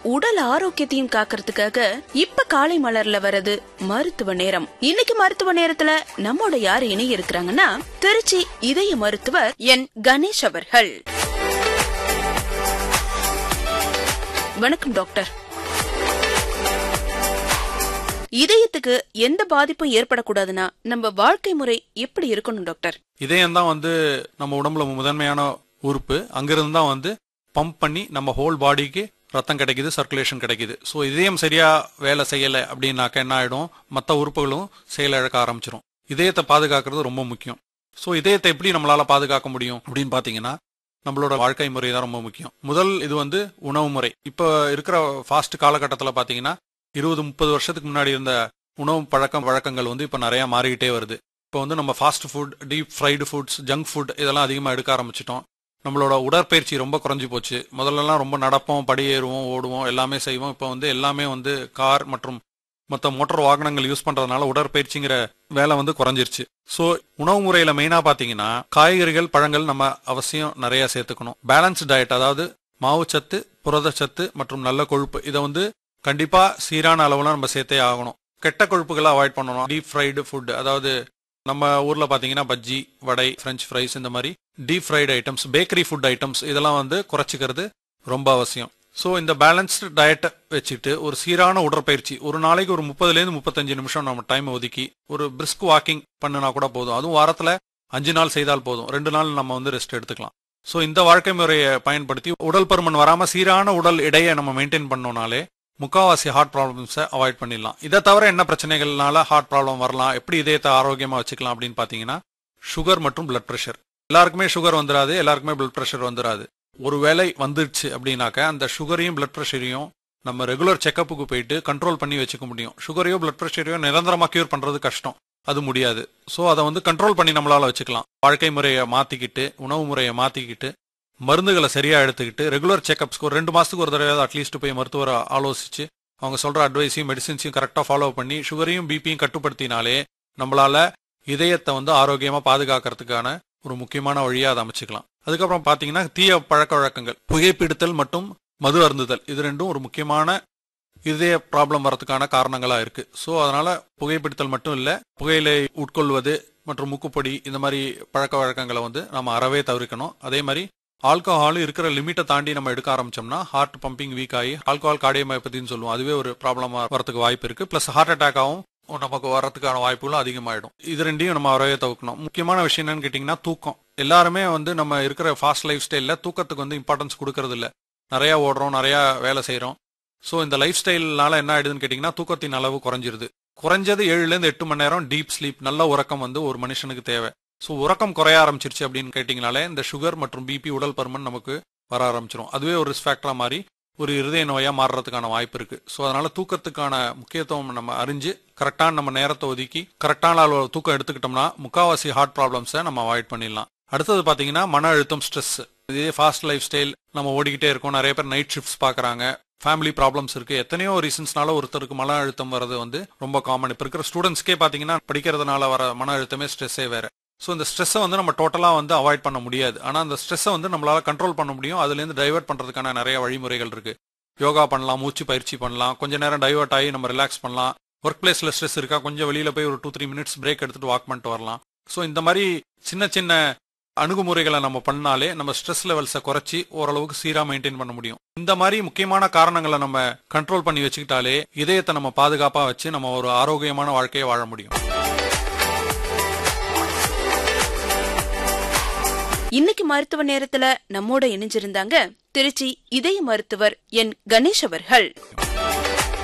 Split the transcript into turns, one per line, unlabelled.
உடல் ஆரோக்கியத்தையும் காக்கறதுக்காக இப்ப காலை மலர்ல வர்றது மருத்துவ நேரம் இன்னைக்கு மருத்துவ நேரத்துல நம்மோட யாரு இணைய இருக்கிறாங்கன்னா திருச்சி இதய மருத்துவர் என் கணேஷ் அவர்கள் வணக்கம் டாக்டர் இதயத்துக்கு எந்த பாதிப்பும் ஏற்படக்கூடாதுன்னா நம்ம வாழ்க்கை முறை எப்படி இருக்கணும் டாக்டர்
இதயம் தான் வந்து நம்ம உடம்புல முதன்மையான உறுப்பு அங்கிருந்து தான் வந்து பம்ப் பண்ணி நம்ம ஹோல் பாடிக்கு ரத்தம் கிடைக்குது சர்க்குலேஷன் கிடைக்குது ஸோ இதயம் சரியா வேலை செய்யலை அப்படின்னாக்க என்ன ஆயிடும் மற்ற உறுப்புகளும் செயலிழக்க ஆரம்பிச்சிடும் இதயத்தை பாதுகாக்கிறது ரொம்ப முக்கியம் ஸோ இதயத்தை எப்படி நம்மளால பாதுகாக்க முடியும் அப்படின்னு பார்த்தீங்கன்னா நம்மளோட வாழ்க்கை முறை தான் ரொம்ப முக்கியம் முதல் இது வந்து உணவு முறை இப்போ இருக்கிற ஃபாஸ்ட் காலகட்டத்தில் பார்த்தீங்கன்னா இருபது முப்பது வருஷத்துக்கு முன்னாடி இருந்த உணவு பழக்கம் வழக்கங்கள் வந்து இப்போ நிறைய மாறிக்கிட்டே வருது இப்போ வந்து நம்ம fast food deep fried foods junk food இதெல்லாம் அதிகமாக எடுக்க ஆரம்பிச்சிட்டோம் நம்மளோட உடற்பயிற்சி ரொம்ப குறைஞ்சி போச்சு முதல்லலாம் ரொம்ப நடப்போம் படி ஏறுவோம் ஓடுவோம் எல்லாமே செய்வோம் இப்போ வந்து எல்லாமே வந்து கார் மற்றும் மற்ற மோட்டார் வாகனங்கள் யூஸ் பண்றதுனால உடற்பயிற்சிங்கிற வேலை வந்து குறைஞ்சிருச்சு ஸோ உணவு முறையில மெயினா பாத்தீங்கன்னா காய்கறிகள் பழங்கள் நம்ம அவசியம் நிறைய சேர்த்துக்கணும் பேலன்ஸ் டயட் அதாவது மாவுச்சத்து புரதச்சத்து மற்றும் நல்ல கொழுப்பு இதை வந்து கண்டிப்பா சீரான அளவுல நம்ம சேர்த்தே ஆகணும் கெட்ட கொழுப்புகளை அவாய்ட் பண்ணணும் டீப் ஃப்ரைடு ஃபுட் அதாவது நம்ம ஊர்ல பாத்தீங்கன்னா பஜ்ஜி வடை ஃப்ரெஞ்ச் ஃப்ரைஸ் இந்த மாதிரி deep fried items bakery food items இதெல்லாம் வந்து குறைச்சிக்கிறது ரொம்ப அவசியம் ஸோ இந்த பேலன்ஸ்டு டயட்டை வச்சுட்டு ஒரு சீரான உடற்பயிற்சி ஒரு நாளைக்கு ஒரு முப்பதுலேருந்து முப்பத்தஞ்சு நிமிஷம் நம்ம டைம் ஒதுக்கி ஒரு பிரிஸ்க் வாக்கிங் பண்ணினா கூட போதும் அதுவும் வாரத்தில் அஞ்சு நாள் செய்தால் போதும் ரெண்டு நாள் நம்ம வந்து ரெஸ்ட் எடுத்துக்கலாம் ஸோ இந்த வாழ்க்கை முறையை பயன்படுத்தி உடல் பருமன் வராமல் சீரான உடல் எடையை நம்ம மெயின்டைன் பண்ணோம்னாலே முக்காவாசி ஹார்ட் ப்ராப்ளம்ஸை அவாய்ட் பண்ணிடலாம் இதை தவிர என்ன பிரச்சனைகள்னால ஹார்ட் ப்ராப்ளம் வரலாம் எப்படி இதயத்தை ஆரோக்கியமாக வச்சுக்கலாம் அப்படின்னு பார்த்தீங்கன்னா சுகர் மற்றும் பிளட் ப்ரெஷர் எல்லாருக்குமே சுகர் வந்துடாது எல்லாருக்குமே பிளட் ப்ரெஷர் வந்துடாது ஒருவேளை வந்துடுச்சு அப்படின்னாக்க அந்த சுகரையும் பிளட் ப்ரெஷரையும் நம்ம ரெகுலர் செக்கப்புக்கு போயிட்டு கண்ட்ரோல் பண்ணி வச்சுக்க முடியும் சுகரையோ பிளட் ப்ரெஷரையோ நிரந்தரமா கியூர் பண்றது கஷ்டம் அது முடியாது ஸோ அதை வந்து கண்ட்ரோல் பண்ணி நம்மளால வச்சுக்கலாம் வாழ்க்கை முறையை மாத்திக்கிட்டு உணவு முறையை மாத்திக்கிட்டு மருந்துகளை சரியா எடுத்துக்கிட்டு ரெகுலர் செக்கப்ஸ்க்கு ஒரு ரெண்டு மாசத்துக்கு ஒரு தடவை அட்லீஸ்ட் போய் மருத்துவரை ஆலோசிச்சு அவங்க சொல்ற அட்வைஸையும் மெடிசின்ஸையும் கரெக்டாக ஃபாலோ பண்ணி சுகரையும் பிபியும் கட்டுப்படுத்தினாலே நம்மளால இதயத்தை வந்து ஆரோக்கியமா பாதுகாக்கிறதுக்கான ஒரு முக்கியமான வழியா அதை அமைச்சுக்கலாம் அதுக்கப்புறம் பாத்தீங்கன்னா தீய பழக்க வழக்கங்கள் புகைப்பிடித்தல் மற்றும் மது அருந்துதல் இது ரெண்டும் ஒரு முக்கியமான இதய ப்ராப்ளம் வரதுக்கான காரணங்களா இருக்கு ஸோ அதனால புகைப்பிடித்தல் மட்டும் இல்ல புகையிலை உட்கொள்வது மற்றும் மூக்குப்பொடி இந்த மாதிரி பழக்க வழக்கங்களை வந்து நம்ம அறவே தவிர்க்கணும் அதே மாதிரி ஆல்கஹால் இருக்கிற லிமிட்டை தாண்டி நம்ம எடுக்க ஆரம்பிச்சோம்னா ஹார்ட் பம்பிங் வீக் ஆகி ஆல்கஹால் கார்டியோமயோபதின்னு சொல்லுவோம் அதுவே ஒரு ப்ராப்ளமா வரதுக்கு வாய்ப்பு இருக்கு பிளஸ் ஹார்ட் அட்டாக்காகவும் நமக்கு வர்றதுக்கான வாய்ப்புகளும் அதிகமாயிடும் இது ரெண்டையும் நம்ம அறவே தவிர்க்கணும் முக்கியமான விஷயம் என்னன்னு கேட்டீங்கன்னா தூக்கம் எல்லாருமே வந்து நம்ம இருக்கிற ஃபாஸ்ட் லைஃப் ஸ்டைல்ல தூக்கத்துக்கு வந்து இம்பார்ட்டன்ஸ் கொடுக்கறது இல்ல நிறைய ஓடுறோம் நிறைய வேலை செய்றோம் ஸோ இந்த லைஃப் ஸ்டைல்னால என்ன ஆயிடுதுன்னு கேட்டீங்கன்னா தூக்கத்தின் அளவு குறைஞ்சிருது குறைஞ்சது ஏழுல இருந்து எட்டு மணி நேரம் டீப் ஸ்லீப் நல்ல உறக்கம் வந்து ஒரு மனுஷனுக்கு தேவை ஸோ உறக்கம் குறைய ஆரம்பிச்சிருச்சு அப்படின்னு கேட்டிங்கனாலே இந்த சுகர் மற்றும் பிபி உடல் பருமன் நமக்கு வர ஆரம்பிச்சிடும் அதுவே ஒரு ரிஸ்க் ஃபேக்டரா மாறி ஒரு இருதய நோயா மாறுறதுக்கான வாய்ப்பு இருக்கு ஸோ அதனால தூக்கத்துக்கான முக்கியத்துவம் நம்ம அறிஞ்சு கரெக்டான நம்ம நேரத்தை ஒதுக்கி கரெக்டான அளவு தூக்கம் எடுத்துக்கிட்டோம்னா முக்காவாசி ஹார்ட் ப்ராப்ளம்ஸை நம்ம அவாய்ட் பண்ணிடலாம் அடுத்தது பாத்தீங்கன்னா மன அழுத்தம் ஸ்ட்ரெஸ் இதே ஃபாஸ்ட் லைஃப் ஸ்டைல் நம்ம ஓடிக்கிட்டே இருக்கோம் நிறைய பேர் நைட் ஷிஃப்ட்ஸ் பாக்குறாங்க ஃபேமிலி ப்ராப்ளம்ஸ் இருக்கு எத்தனையோ ரீசன்ஸ்னால ஒருத்தருக்கு மன அழுத்தம் வர்றது வந்து ரொம்ப காமன் இப்போ இருக்கிற ஸ்டூடெண்ட்ஸ்க்கே பாத்தீங்கன்னா படிக்கிறதுனால வர மன அழுத்தமே ஸ்ட்ரெஸ்ஸே வேற ஸோ இந்த ஸ்ட்ரெஸ்ஸை வந்து நம்ம டோட்டலாக வந்து அவாய்ட் பண்ண முடியாது ஆனால் அந்த ஸ்ட்ரெஸ்ஸை வந்து நம்மளால கண்ட்ரோல் பண்ண முடியும் அதுலேருந்து டைவர்ட் பண்ணுறதுக்கான நிறைய வழிமுறைகள் இருக்கு யோகா பண்ணலாம் மூச்சு பயிற்சி பண்ணலாம் கொஞ்ச நேரம் டைவர்ட் ஆகி நம்ம ரிலாக்ஸ் பண்ணலாம் ஒர்க் பிளேஸ்ல ஸ்ட்ரெஸ் இருக்கா கொஞ்சம் வெளியில போய் ஒரு டூ த்ரீ மினிட்ஸ் பிரேக் எடுத்துட்டு வாக் பண்ணிட்டு வரலாம் ஸோ இந்த மாதிரி சின்ன சின்ன அணுகுமுறைகளை நம்ம பண்ணாலே நம்ம ஸ்ட்ரெஸ் லெவல்ஸை குறைச்சி ஓரளவுக்கு சீரா மெயின்டைன் பண்ண முடியும் இந்த மாதிரி முக்கியமான காரணங்களை நம்ம கண்ட்ரோல் பண்ணி வச்சுக்கிட்டாலே இதயத்தை நம்ம பாதுகாப்பா வச்சு நம்ம ஒரு ஆரோக்கியமான வாழ்க்கையை வாழ முடியும்
இன்னைக்கு மருத்துவ நேரத்துல நம்மோட இணைஞ்சிருந்தாங்க திருச்சி இதய மருத்துவர் என் கணேஷ் அவர்கள்